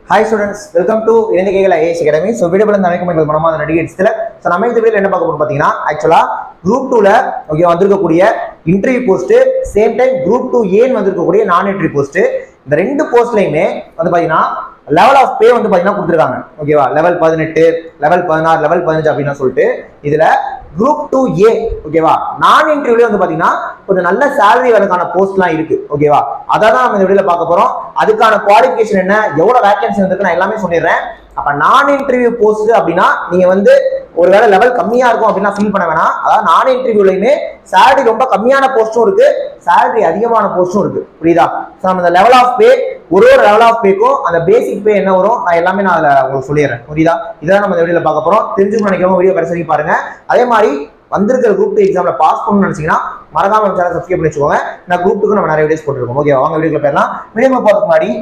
hi students welcome to இணைந்த கைகள் IAS academy so video படம் அமைக்கும் எங்கள் மனமாக நடிகை ஸோ நம்ம இந்த வீடியோ என்ன பார்க்க போறோம் பார்த்தீங்கன்னா ஆக்சுவலாக குரூப் டூல ஓகே வந்திருக்கக்கூடிய interview post same time group two ஏன் வந்திருக்கக்கூடிய நான் இன்டர்வியூ போஸ்ட் இந்த ரெண்டு போஸ்ட்லையுமே வந்து பார்த்தீங்கன்னா லெவல் ஆஃப் பே வந்து பார்த்தீங்கன்னா கொடுத்துருக்காங்க ஓகேவா லெவல் பதினெட்டு லெவல் பதினாறு லெவல் பதினஞ்சு அப்படின்னு சொல்லிட்டு இதுல குரூப் டூ ஏ ஓகேவா நான் இன்டர்வியூல வந்து பாத்தீங்கன்னா கொஞ்சம் நல்ல சேலரி வரதுக்கான போஸ்ட்லாம் இருக்கு ஓகேவா அதை தான் நம்ம இந்த வீடியோல பார்க்க போறோம் அதுக்கான குவாலிஃபிகேஷன் என்ன எவ்வளவு வேகன்சி வந்திருக்கு நான் எல்லாமே சொல்லிடுறேன் அப்ப நான் இன்டர்வியூ போஸ்ட் அப்படின்னா நீங்க வந்து ஒருவேளை லெவல் கம்மியா இருக்கும் அப்படின்னா ஃபீல் பண்ண வேணாம் அதாவது நான் இன்டர்வியூலையுமே சேலரி ரொம்ப கம்மியான போஸ்டும் இருக்கு சேலரி அதிகமான போஸ்டும் இருக்கு புரியுதா ஸோ நம்ம இந்த லெவல் ஆஃப் பே ஒரு ஒரு லெவல் ஆஃப் பேக்கும் அந்த பேசிக் பே என்ன வரும் நான் எல்லாமே நான் அதில் உங்களுக்கு சொல்லிடுறேன் புரியுதா இதெல்லாம் நம்ம இந்த வீடியோல பார்க்க போறோம் தெரிஞ்சுக்கணும் நினைக்கிறவங்க வீடியோ கடைசி வரைக்கும் பாருங்க அதே மாதிரி வந்திருக்கிற குரூப் டூ எக்ஸாம்ல பாஸ் பண்ணணும்னு நினைச்சீங்கன்னா மறக்காம நம்ம சேனல் சப்ஸ்கிரைப் பண்ணி வச்சுக்கோங்க நான் குரூப் டூக்கு நம்ம நிறைய வீடியோஸ் போட்டுருக்கோம் ஓகே வாங்க வீடியோக்குள்ள போயிடலாம் வீடியோ போகிறதுக்கு முன்னாடி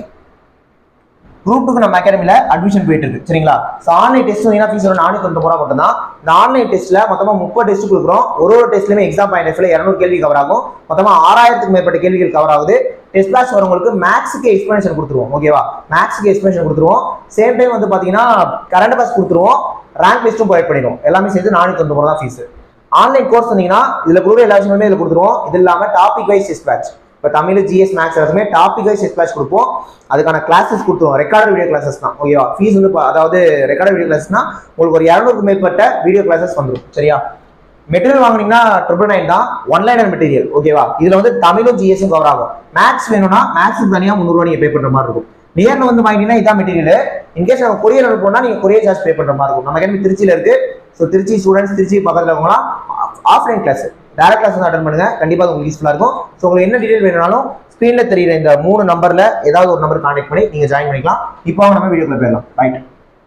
குரூப் டூக்கு நம்ம அகாடமில அட்மிஷன் போயிட்டு இருக்கு சரிங்களா ஸோ ஆன்லைன் டெஸ்ட் வந்தீங்கன்னா ஃபீஸ் ஒரு நானூத்தி தொண்ணூறு ரூபா மட்டும்தான் இந்த ஆன்லைன் டெஸ்ட்ல மொத்தமா முப்பது டெஸ்ட் கொடுக்குறோம் ஒரு ஒரு டெஸ்ட்லயுமே எக்ஸாம் பாயிண்ட் ஆஃப்ல இரநூறு கேள்வி கவர் ஆகும் மொத்தமா ஆறாயிரத்துக்கு மேற்பட்ட கேள்விகள் கவர் ஆகுது டெஸ்ட் கிளாஸ் வரவங்களுக்கு மேக்ஸுக்கு எக்ஸ்பிளேஷன் கொடுத்துருவோம் ஓகேவா மேக்ஸுக்கு எக்ஸ்பிளேஷன் கொடுத்துருவோம் சேம் டைம் வந்து பாத்தீங்கன்னா கரண்ட் பாஸ் கொடுத்துருவோம் ரேங்க் லிஸ்ட்டும் ப்ரொவைட் பண்ணிடுவோம் எல்லாமே சேர்த்து நானூத்தி தொண்ணூறு ரூபா தான் ஃபீஸ் ஆன்லைன் கோர்ஸ் வந்தீங்கன்னா இதுல கொடுக்குற எல்லா விஷயமுமே இதுல கொடுத்துருவோம் இது இல்லாம டாபிக் வைஸ் டெஸ்ட் பேட்ச் இப்போ தமிழ் ஜிஎஸ் மேக்ஸ் எல்லாத்துமே டாபிக் வைஸ் டெஸ்ட் பேட்ச் கொடுப்போம் அதுக்கான கிளாஸஸ் கொடுத்துருவோம் ரெக்கார்டு வீடியோ கிளாஸஸ் தான் ஓகேவா ஃபீஸ் வந்து பா- அதாவது ரெக்கார்டு வீடியோ கிளாஸ்னா உங்களுக்கு ஒரு இரநூறுக்கு மேற்பட்ட வீடியோ கிளாஸஸ் வந்துடும் சரியா மெட்டீரியல் வாங்குனீங்கன்னா ட்ரிபிள் நைன் தான் ஒன்லைனர் மெட்டீரியல் ஓகேவா இதுல வந்து தமிழும் ஜிஎஸும் கவர் ஆகும் மேக்ஸ் வேணும்னா மேக்ஸுக்கு தனியாக முந்நூறுவா நீங்க பே பண்ற மாதிரி இருக்கும் நேர்ல வந்து வாங்கினீங்கன்னா இதான் மெட்டீரியல் இன்கேஸ் நம்ம கொரியர் அனுப்பணும்னா நீங்க கொரியர் சார்ஜ் பே பண்ற மாதிரி இருக்கும் நம்ம அகாடமி திருச்சியில இருக்கு ஸோ திருச்சி ஸ்டூடெண்ட்ஸ் திருச்சி பக்கத்துல இருக்கவங்களாம் ஆஃப்லைன் கிளாஸ் டேரக்ட் கிளாஸ் வந்து அட்டன் பண்ணுங்க கண்டிப்பா அது உங்களுக்கு யூஸ்ஃபுல்லா இருக்கும் ஸோ உங்களுக்கு என்ன டீடைல் வேணும்னாலும் ஸ்க்ரீன்ல தெரியுற இந்த மூணு நம்பர்ல ஏதாவது ஒரு நம்பர் கான்டாக்ட் பண்ணி நீங்க ஜாயின் பண்ணிக்கலாம் இப்போ அவங்க நம்ம வீடியோக்குள்ள போயிடலாம் ரைட்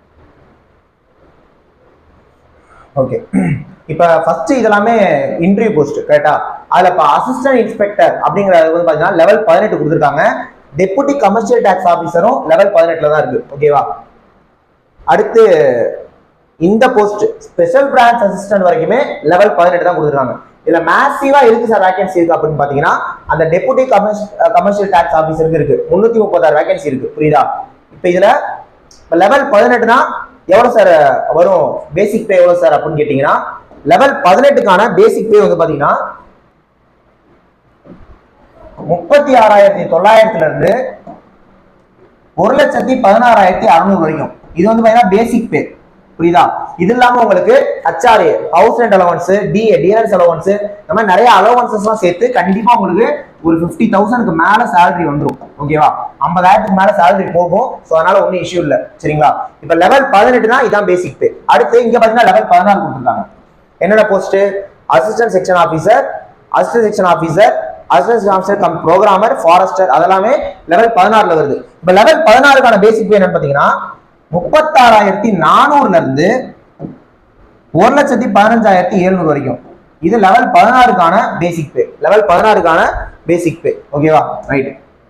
ஓகே இப்போ ஃபர்ஸ்ட் இதெல்லாமே இன்டர்வியூ போஸ்ட் கரெக்டா அதுல இப்போ அசிஸ்டன்ட் இன்ஸ்பெக்டர் அப்படிங்கிறது வந்து பாத்தீங்கன்னா லெவல் பதினெட்டு கொடுத்துருக்காங்க டெபுட்டி கமர்ஷியல் டாக்ஸ் ஆஃபீஸரும் லெவல் பதினெட்டுல தான் இருக்கு ஓகேவா அடுத்து இந்த போஸ்ட் ஸ்பெஷல் பிரான்ச் அசிஸ்டன்ட் வரைக்குமே லெவல் பதினெட்டு தான் கொடுத்துருக்காங்க இதுல மேசிவா இருக்கு சார் வேகன்சி இருக்கு அப்படின்னு பாத்தீங்கன்னா அந்த டெபுட்டி கமர்ஷியல் டாக்ஸ் ஆஃபீஸருக்கு இருக்கு முன்னூத்தி முப்பத்தாறு வேகன்சி இருக்கு புரியுதா இப்போ இதுல லெவல் பதினெட்டுனா எவ்வளவு சார் வரும் பேசிக் பே எவ்வளவு சார் அப்படின்னு கேட்டீங்கன்னா லெவல் பதினெட்டுக்கான பேசிக் பே வந்து பாத்தீங்கன்னா முப்பத்தி ஆறாயிரத்தி தொள்ளாயிரத்துல இருந்து ஒரு லட்சத்தி பதினாறாயிரத்தி அறுநூறு வரைக்கும் இது வந்து பாத்தீங்கன்னா பேசிக் பே புரியுதா இது இல்லாம உங்களுக்கு ஹச்ஆர்ஏ ஹவுஸ் ரெண்ட் அலவன்ஸ் டி டிஎன்எஸ் அலவன்ஸ் இந்த மாதிரி நிறைய அலவன்சஸ் எல்லாம் சேர்த்து கண்டிப்பா உங்களுக்கு ஒரு ஃபிஃப்டி தௌசண்ட்க்கு மேல சேலரி வந்துரும் ஓகேவா ஐம்பதாயிரத்துக்கு மேல சேலரி போகும் ஸோ அதனால ஒன்றும் இஷ்யூ இல்லை சரிங்களா இப்போ லெவல் பதினெட்டுனா இதான் பேசிக் பே அடுத்து இங்க பாத்தீங்கன்னா லெவல் பதினாறு கொடுத்துருக்காங்க என்னென்ன post assistant section officer assistant section officer assistant officer cum programmer forester அதெல்லாமே லெவல் பதினாறுல வருது இப்போ லெவல் பதினாறுக்கான பேசிக் பே என்னன்னு பாத்தீங்கன்னா முப்பத்தாறாயிரத்தி நானூறுல இருந்து ஒரு லட்சத்தி பதினஞ்சாயிரத்தி எழுநூறு வரைக்கும் இது லெவல் பதினாறுக்கான பேசிக் பே லெவல் பதினாறுக்கான பேசிக் பே ஓகேவா ரைட்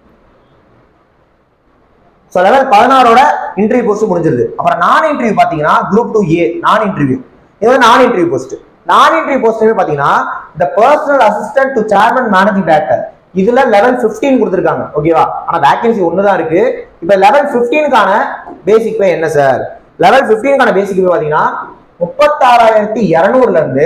ஸோ லெவல் பதினாறோட இன்டர்வியூ போஸ்ட் முடிஞ்சிருது அப்புறம் நான் இன்டர்வியூ பார்த்தீங்கன்னா குரூப் டூ ஏ நான் இன்டர்வியூ இது வந்து நான் இன்டர்வியூ போஸ்ட் நான் இன்டர்வியூ போஸ்ட் பார்த்தீங்கன்னா இந்த personal assistant to chairman managing director இதுல லெவல் 15 கொடுத்துருக்காங்க ஓகேவா ஆனா வேகன்சி ஒன்று தான் இருக்கு இப்போ லெவல் 15க்கான பேசிக் பே என்ன சார் லெவல் 15க்கான பேசிக் பே பார்த்தீங்கன்னா முப்பத்தாறாயிரத்தி இரநூறுல இருந்து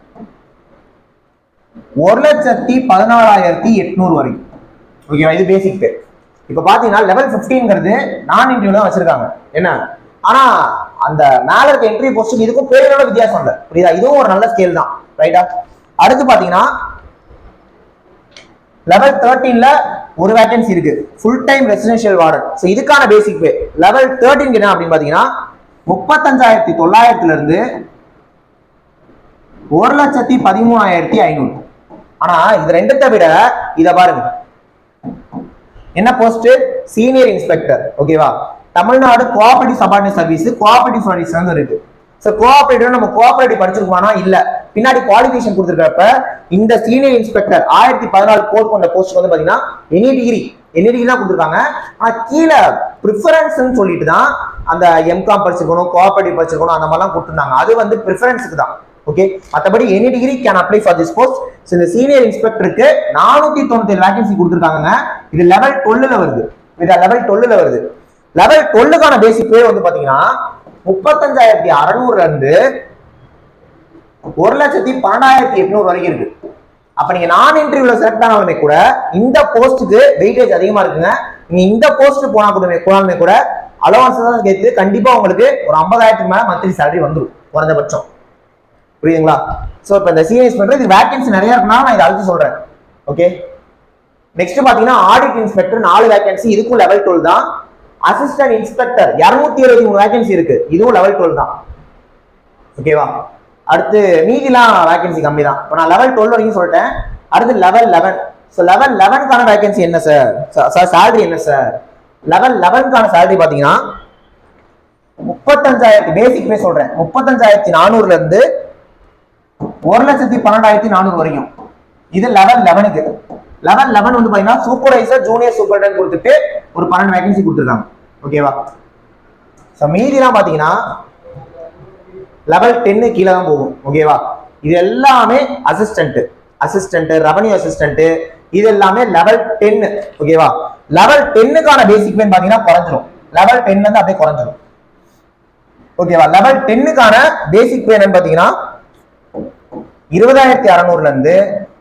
ஒரு லட்சத்தி பதினாறாயிரத்தி எட்நூறு வரைக்கும் ஓகேவா இது பேசிக் பே இப்போ பார்த்தீங்கன்னா லெவல் 15ங்கிறது நான் இன்டர்வியூ தான் வச்சிருக்காங்க என்ன ஆனா அந்த மேல இருக்க என்ட்ரி போஸ்ட்டுக்கு இதுக்கும் பேரோட வித்தியாசம் இல்லை புரியுதா இதுவும் ஒரு நல்ல ஸ்கேல் தான் ரைட்டா அடுத்து பார்த்தீங்கன்னா லெவல் தேர்ட்டீன்ல ஒரு வேகன்சி இருக்கு full time residential warden so இதுக்கான பேசிக் பே லெவல் தேர்ட்டின் என்ன அப்படின்னு பார்த்தீங்கன்னா முப்பத்தஞ்சாயிரத்தி தொள்ளாயிரத்துல இருந்து ஒரு லட்சத்தி பதிமூணாயிரத்தி ஐநூறு ஆனா இது ரெண்டுத்தை விட இத பாருங்க என்ன போஸ்ட் சீனியர் இன்ஸ்பெக்டர் ஓகேவா Tamil Nadu cooperative subordinate service cooperative service வந்து இருக்கு ஸோ கோஆபரேட்டிவ் நம்ம கோஆபரேட்டிவ் படிச்சிருக்கோமா இல்ல பின்னாடி குவாலிஃபிகேஷன் கொடுத்துருக்கப்ப இந்த சீனியர் இன்ஸ்பெக்டர் ஆயிரத்தி பதினாலு கோட் கொண்ட போஸ்ட் வந்து பாத்தீங்கன்னா எனி டிகிரி எனி டிகிரி தான் கொடுத்துருக்காங்க ஆனா கீழே ப்ரிஃபரன்ஸ்னு சொல்லிட்டு தான் அந்த எம்காம் படிச்சிருக்கணும் கோஆபரேட்டிவ் படிச்சிருக்கணும் அந்த மாதிரிலாம் கொடுத்துருந்தாங்க அது வந்து ப்ரிஃபரன்ஸுக்கு தான் ஓகே மற்றபடி any degree can apply for this post so இந்த சீனியர் இன்ஸ்பெக்டருக்கு நானூத்தி தொண்ணூத்தி வேகன்சி கொடுத்துருக்காங்க இது லெவல் டுவெல்ல வருது இது லெவல் டுவெல்ல வருது லெவல் டுவெல்லுக்கான பேசிக் பே வந்து பாத்தீங்கன்னா முப்பத்தஞ்சாயிரத்தி அறநூறுல இருந்து ஒரு லட்சத்தி பன்னெண்டாயிரத்தி எட்நூறு வரைக்கும் இருக்கு அப்ப நீங்க நான் இன்டர்வியூல செலக்ட் ஆனாலுமே கூட இந்த போஸ்ட்டுக்கு வெயிட்டேஜ் அதிகமா இருக்குங்க நீங்க இந்த போஸ்ட் போனா கூட போனாலுமே கூட அலவன்ஸ் தான் சேர்த்து கண்டிப்பா உங்களுக்கு ஒரு ஐம்பதாயிரத்துக்கு மேல மந்த்லி salary வந்துடும் குறைந்தபட்சம் புரியுதுங்களா சோ இப்போ இந்த சிஎஸ் பண்றது இது வேகன்சி நிறைய இருக்குன்னா நான் இதை அழுத்தி சொல்றேன் ஓகே நெக்ஸ்ட் பாத்தீங்கன்னா ஆடிட் இன்ஸ்பெக்டர் நாலு வேகன்சி இதுக்கும் லெவல் டுவெல் தான் அசிஸ்டன்ட் இன்ஸ்பெக்டர் இருநூத்தி எழுபத்தி மூணு வேகன்சி இருக்கு இதுவும் லெவல் டுவெல் தான் ஓகேவா அடுத்து மீதிலாம் வேகன்சி கம்மி தான் இப்போ நான் லெவல் டுவெல் வரைக்கும் சொல்லிட்டேன் அடுத்து லெவல் லெவன் ஸோ லெவல் லெவனுக்கான வேகன்சி என்ன சார் சார் salary என்ன சார் லெவல் லெவனுக்கான salary பார்த்தீங்கன்னா முப்பத்தஞ்சாயிரத்தி பேசிக் பே சொல்றேன் முப்பத்தஞ்சாயிரத்தி நானூறுல இருந்து ஒரு லட்சத்தி பன்னெண்டாயிரத்தி நானூறு வரைக்கும் இது லெவல் லெவனுக்கு லெவல் லெவன் வந்து பாத்தீங்கன்னா சூப்பர்வைசர் ஜூனியர் சூப்பர்டன் கொடுத்துட்டு ஒரு பன்னெண்டு வேகன்சி கொடுத்துருக்காங்க ஓகேவா ஸோ மீதிலாம் பாத்தீங்கன்னா லெவல் டென்னு கீழே தான் போகும் ஓகேவா இது எல்லாமே அசிஸ்டன்ட் அசிஸ்டன்ட் ரெவன்யூ அசிஸ்டன்ட் இது எல்லாமே லெவல் டென்னு ஓகேவா லெவல் டென்னுக்கான பேசிக் பேன் பாத்தீங்கன்னா குறைஞ்சிரும் லெவல் டென்ல இருந்து அப்படியே குறைஞ்சிரும் ஓகேவா லெவல் டென்னுக்கான பேசிக் பே என்னன்னு பாத்தீங்கன்னா இருபதாயிரத்தி அறநூறுல இருந்து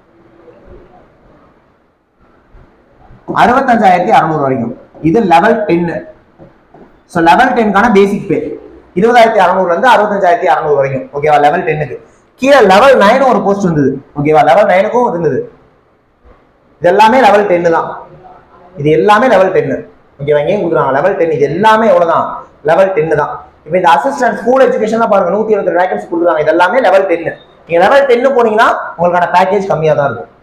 அறுபத்தஞ்சாயிரத்தி அறநூறு வரைக்கும் இது லெவல் டென்னு ஸோ லெவல் டென்க்கான பேசிக் பே இருபதாயிரத்தி அறநூறுல இருந்து அறுபத்தஞ்சாயிரத்தி அறநூறு வரைக்கும் ஓகேவா லெவல் டென்னுக்கு கீழே லெவல் நைனும் ஒரு போஸ்ட் இருந்தது ஓகேவா லெவல் நைனுக்கும் இருந்தது இது எல்லாமே லெவல் டென்னு தான் இது எல்லாமே லெவல் டென்னு ஓகேவா எங்கேயும் கொடுக்குறாங்க லெவல் டென் இது எல்லாமே எவ்வளவுதான் லெவல் டென்னு தான் இப்போ இந்த அசிஸ்டன்ட் ஸ்கூல் எஜுகேஷன் பாருங்க நூத்தி இருபத்தி வேகன்சி கொடுக்குறாங்க இது எல்லாமே லெவல் டென்னு நீங்க லெவல் டென்னு போனீங்கன்னா உங்களுக்கான பேக்கேஜ் கம்மியாக தான் இருக்கும்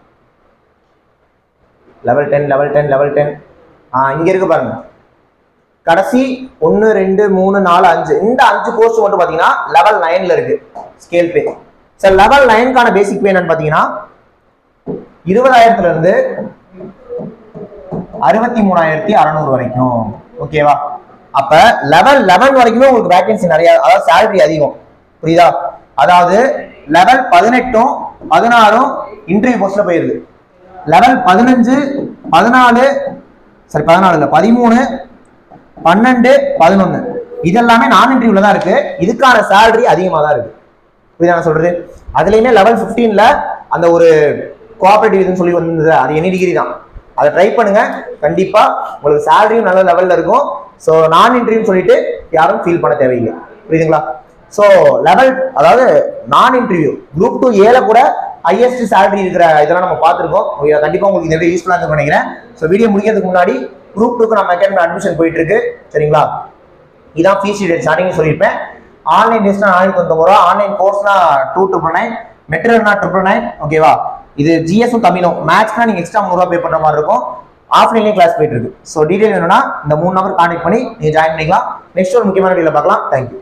level ten level ten level ten இங்க இருக்கு பாருங்க கடைசி ஒன்று ரெண்டு மூணு நாலு அஞ்சு இந்த அஞ்சு போஸ்ட் மட்டும் பார்த்தீங்கன்னா லெவல் நைன்ல இருக்கு ஸ்கேல் பே சார் லெவல் நைன்கான பேசிக் பே என்னன்னு பார்த்தீங்கன்னா இருபதாயிரத்துல இருந்து அறுபத்தி மூணாயிரத்தி அறநூறு வரைக்கும் ஓகேவா அப்ப லெவல் லெவன் வரைக்குமே உங்களுக்கு வேகன்சி நிறைய அதாவது salary அதிகம் புரியுதா அதாவது லெவல் பதினெட்டும் பதினாறும் இன்டர்வியூ போஸ்ட்ல போயிருது லெவல் பதினஞ்சு பதினாலு சரி பதினாலு இல்ல பதிமூணு பன்னெண்டு பதினொன்னு இதெல்லாமே நான் இன்டர்வியூல தான் இருக்கு இதுக்கான salary அதிகமா தான் இருக்கு புரியுதா நான் சொல்றது அதுலயுமே லெவல் 15ல அந்த ஒரு கோஆபரேட்டிவ் இதுன்னு சொல்லி வந்தது அது எனி டிகிரி தான் அதை ட்ரை பண்ணுங்க கண்டிப்பா உங்களுக்கு சேலரியும் நல்ல லெவல்ல இருக்கும் ஸோ நான் இன்டர்வியூன்னு சொல்லிட்டு யாரும் ஃபீல் பண்ண தேவையில்லை புரியுதுங்களா ஸோ லெவல் அதாவது நான் இன்டர்வியூ குரூப் டூ ஏல கூட ஹையஸ்ட் salary இருக்கிற இதெல்லாம் நம்ம பார்த்துருக்கோம் ஓகே, கண்டிப்பா உங்களுக்கு இந்த வீடியோ யூஸ்ஃபுல்லாக இருக்கும் நினைக்கிறேன் ஸோ வீடியோ முடிக்கிறதுக்கு முன்னாடி குரூப் டூக்கு நம்ம அகாடமி அட்மிஷன் போயிட்டு இருக்கு சரிங்களா இதான் ஃபீஸ் டீடைல் ஸ்டார்டிங் சொல்லியிருப்பேன் ஆன்லைன் டெஸ்ட்னா ஆயிரத்தி தொண்ணூறு ரூபா ஆன்லைன் கோர்ஸ்னா டூ ட்ரிபிள் நைன் மெட்டீரியல்னா ட்ரிபிள் நைன் ஓகேவா இது ஜிஎஸும் தமிழும் மேக்ஸ்னா நீங்க எக்ஸ்ட்ரா முந்நூறுவா பே பண்ற மாதிரி இருக்கும் ஆஃப்லைன்லேயும் கிளாஸ் போயிட்டு இருக்கு ஸோ டீடைல் வேணும்னா இந்த மூணு நம்பர் கான்டெக்ட் பண்ணி நீங்க ஜாயின் பண்ணிக்கலாம் நெக்ஸ்ட் ஒரு முக்கியமான வீடியோல பார்க்கலாம் தேங்க்யூ